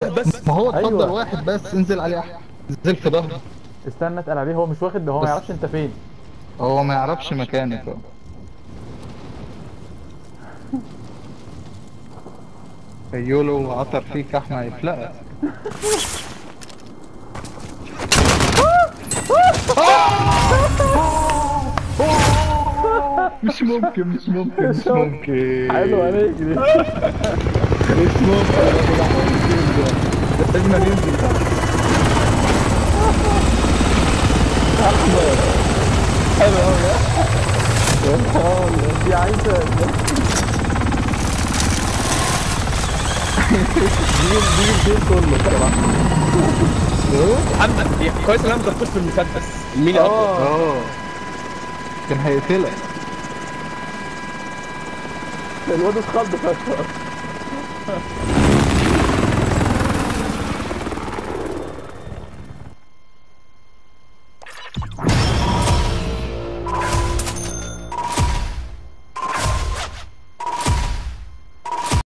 بس ما هو اتفضل أيوة. واحد بس انزل عليه احمد انزل في ظهره استنى اتقل عليه هو مش واخد هو ما بس- يعرفش انت فين هو ما يعرفش مكانك هو يولو عطر فيك احمد هيفلقك مش ممكن مش ممكن مش ممكن حلو عليك دي مش ممكن يا جدع لازم ينزل احمد حلو قوي دي عايزه دي دي الجيم كله بصراحه محمد هي كويس ان انا ما ضربتوش بالمسدس الميني اقوى اه كان هيقتلك الواد اتخض فشخ